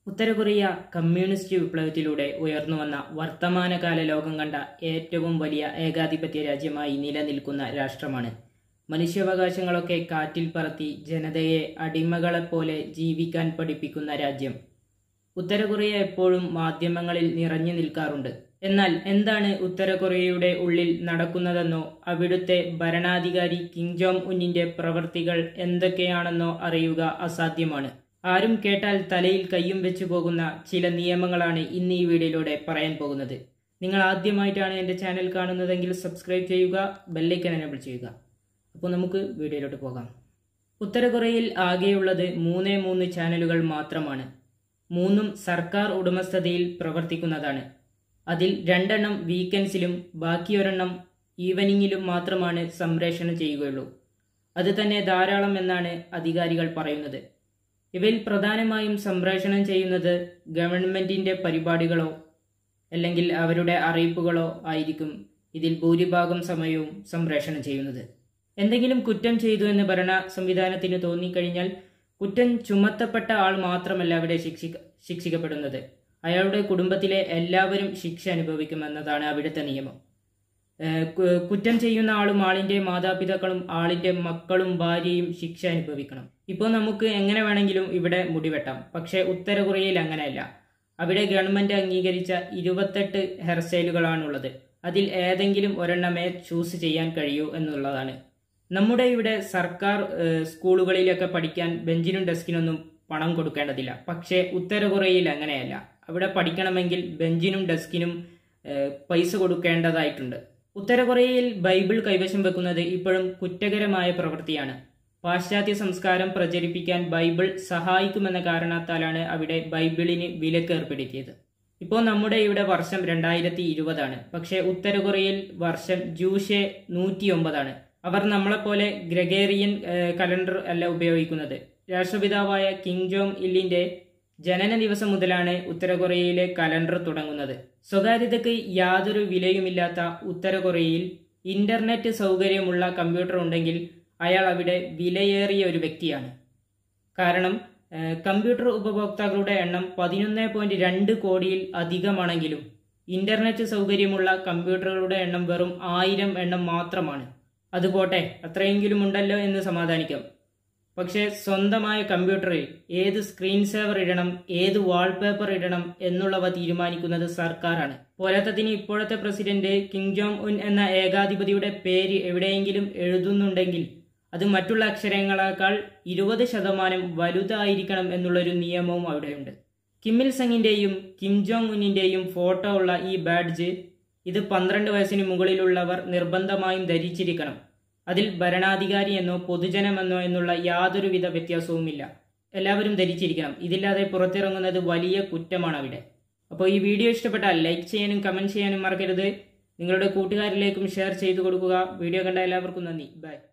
ഉത്തര Korea communist വിപ്ലവത്തിലൂടെ ഉയർന്നുവന്ന വർത്തമാനകാല ലോകം കണ്ട ഏറ്റവും വലിയ ഏകാധിപത്യ രാജ്യമായി നിലനിൽക്കുന്ന രാഷ്ട്രമാണ് മനുഷ്യാവകാശങ്ങളൊക്കെ കാറ്റിൽ പറത്തി ജനതയെ അടിമകളെപ്പോലെ ജീവിക്കാൻ പഠിപ്പിക്കുന്ന രാജ്യം ഉത്തര കൊറിയ എപ്പോഴും മാധ്യമങ്ങളിൽ നിറഞ്ഞു നിൽക്കാറുണ്ട് എന്നാൽ എന്താണ് ഉത്തര കൊറിയയുടെ ഉള്ളിൽ നടക്കുന്നതെന്നോ അവിടുത്തെ ഭരണാധികാരി കിങ് ജോങ് ഉന്നിന്റെ പ്രവൃത്തികൾ എന്തൊക്കെയാണെന്നോ അറിയുക അസാധ്യമാണ് ആരും കേട്ടാൽ തലയിൽ കയ്യും വെച്ചു പോകുന്ന ചില നിയമങ്ങളാണ് ഇന്ന് ഈ വീഡിയോയിലൂടെ പറയാൻ പോകുന്നത് നിങ്ങൾ ആദ്യമായിട്ടാണ് എൻ്റെ ചാനൽ കാണുന്നതെങ്കിൽ സബ്സ്ക്രൈബ് ചെയ്യുക ബെല്ലൈക്കൻ എനേബിൾ ചെയ്യുക അപ്പോൾ നമുക്ക് വീഡിയോയിലോട്ട് പോകാം ഉത്തര കൊറിയയിൽ ആകെയുള്ളത് മൂന്നേ മൂന്ന് ചാനലുകൾ മാത്രമാണ് മൂന്നും സർക്കാർ ഉടമസ്ഥതയിൽ പ്രവർത്തിക്കുന്നതാണ് അതിൽ രണ്ടെണ്ണം വീക്കെൻഡ്സിലും ബാക്കിയൊരെണ്ണം ഈവനിങ്ങിലും മാത്രമാണ് സംപ്രേഷണം ചെയ്യുകയുള്ളൂ അത് തന്നെ ധാരാളം എന്നാണ് അധികാരികൾ പറയുന്നത് ഇവയിൽ പ്രധാനമായും സംപ്രേഷണം ചെയ്യുന്നത് ഗവൺമെന്റിന്റെ പരിപാടികളോ അല്ലെങ്കിൽ അവരുടെ അറിയിപ്പുകളോ ആയിരിക്കും ഇതിൽ ഭൂരിഭാഗം സമയവും സംപ്രേഷണം ചെയ്യുന്നത് എന്തെങ്കിലും കുറ്റം ചെയ്തു എന്ന് ഭരണ സംവിധാനത്തിന് തോന്നിക്കഴിഞ്ഞാൽ കുറ്റം ചുമത്തപ്പെട്ട ആൾ മാത്രമല്ല അവിടെ ശിക്ഷിക്ക ശിക്ഷിക്കപ്പെടുന്നത് അയാളുടെ കുടുംബത്തിലെ എല്ലാവരും ശിക്ഷ അനുഭവിക്കുമെന്നതാണ് അവിടുത്തെ നിയമം ഏഹ് കു- കുറ്റം ചെയ്യുന്ന ആളും ആളിന്റെ മാതാപിതാക്കളും ആളിന്റെ മക്കളും ഭാര്യയും ശിക്ഷ അനുഭവിക്കണം ഇപ്പോൾ നമുക്ക് എങ്ങനെ വേണമെങ്കിലും ഇവിടെ മുടിവെട്ടാം പക്ഷേ ഉത്തര കൊറിയയിൽ അങ്ങനെയല്ല അവിടെ ഗവൺമെന്റ് അംഗീകരിച്ച ഇരുപത്തെട്ട് ഹെയർ സ്റ്റൈലുകളാണുള്ളത് അതിൽ ഏതെങ്കിലും ഒരെണ്ണമേ ചൂസ് ചെയ്യാൻ കഴിയൂ എന്നുള്ളതാണ് നമ്മുടെ ഇവിടെ സർക്കാർ ഏഹ്, സ്കൂളുകളിലൊക്കെ പഠിക്കാൻ ബെഞ്ചിനും ഡെസ്കിനൊന്നും പണം കൊടുക്കേണ്ടതില്ല പക്ഷേ ഉത്തര കൊറിയയിൽ അങ്ങനെയല്ല അവിടെ പഠിക്കണമെങ്കിൽ ബെഞ്ചിനും ഡെസ്കിനും ഏഹ്, പൈസ കൊടുക്കേണ്ടതായിട്ടുണ്ട് ഉത്തര കൊറിയയിൽ ബൈബിൾ കൈവശം വെക്കുന്നത് ഇപ്പോഴും കുറ്റകരമായ പ്രവൃത്തിയാണ് പാശ്ചാത്യ സംസ്കാരം പ്രചരിപ്പിക്കാൻ ബൈബിൾ സഹായിക്കുമെന്ന കാരണത്താലാണ് അവിടെ ബൈബിളിന് വിലക്ക് ഏർപ്പെടുത്തിയത് ഇപ്പോൾ നമ്മുടെ ഇവിടെ വർഷം രണ്ടായിരത്തി ഇരുപതാണ് പക്ഷേ ഉത്തര കൊറിയയിൽ വർഷം ജൂഷെ നൂറ്റി ഒമ്പതാണ് അവർ നമ്മളെപ്പോലെ ഗ്രഗേറിയൻ ഏഹ്, കലണ്ടർ അല്ല ഉപയോഗിക്കുന്നത് രാഷ്ട്രപിതാവായ കിങ് ജോങ് ഇല്ലിന്റെ ജനന ദിവസം മുതലാണ് ഉത്തര കൊറിയയിലെ കലണ്ടർ തുടങ്ങുന്നത് സ്വകാര്യതയ്ക്ക് യാതൊരു വിലയുമില്ലാത്ത ഉത്തര കൊറിയയിൽ ഇന്റർനെറ്റ് സൗകര്യമുള്ള കമ്പ്യൂട്ടർ ഉണ്ടെങ്കിൽ അയാൾ അവിടെ വിലയേറിയ ഒരു വ്യക്തിയാണ് കാരണം ഏഹ്, കമ്പ്യൂട്ടർ ഉപഭോക്താക്കളുടെ എണ്ണം പതിനൊന്ന് പോയിന്റ് രണ്ട് കോടിയിൽ അധികമാണെങ്കിലും ഇന്റർനെറ്റ് സൗകര്യമുള്ള കമ്പ്യൂട്ടറുകളുടെ എണ്ണം വെറും ആയിരം എണ്ണം മാത്രമാണ് അതുപോട്ടെ അത്രയെങ്കിലും ഉണ്ടല്ലോ എന്ന് സമാധാനിക്കാം പക്ഷേ സ്വന്തമായ കമ്പ്യൂട്ടറിൽ ഏത് സ്ക്രീൻ സേവർ ഇടണം ഏത് വാൾപേപ്പർ ഇടണം എന്നുള്ളവ തീരുമാനിക്കുന്നത് സർക്കാരാണ് പോരാത്തതിന് ഇപ്പോഴത്തെ പ്രസിഡന്റ് കിങ് ജോങ് ഉൻ എന്ന ഏകാധിപതിയുടെ പേര് എവിടെയെങ്കിലും എഴുതുന്നുണ്ടെങ്കിൽ അത് മറ്റുള്ള അക്ഷരങ്ങളെക്കാൾ ഇരുപത് ശതമാനം വലുതായിരിക്കണം എന്നുള്ളൊരു നിയമവും അവിടെയുണ്ട് കിമ്മിൽ സംഗിന്റെയും കിം ജോങ് ഉന്നിന്റെയും ഫോട്ടോ ഉള്ള ഈ ബാഡ്ജ് ഇത് പന്ത്രണ്ട് വയസ്സിന് മുകളിലുള്ളവർ നിർബന്ധമായും ധരിച്ചിരിക്കണം അതിൽ ഭരണാധികാരി എന്നോ പൊതുജനമെന്നോ എന്നുള്ള യാതൊരുവിധ വ്യത്യാസവുമില്ല എല്ലാവരും ധരിച്ചിരിക്കണം ഇതില്ലാതെ പുറത്തിറങ്ങുന്നത് വലിയ കുറ്റമാണ് അവിടെ അപ്പോൾ ഈ വീഡിയോ ഇഷ്ടപ്പെട്ടാൽ ലൈക്ക് ചെയ്യാനും കമന്റ് ചെയ്യാനും മറക്കരുത് നിങ്ങളുടെ കൂട്ടുകാരിലേക്കും ഷെയർ ചെയ്തു കൊടുക്കുക വീഡിയോ കണ്ട എല്ലാവർക്കും നന്ദി ബൈ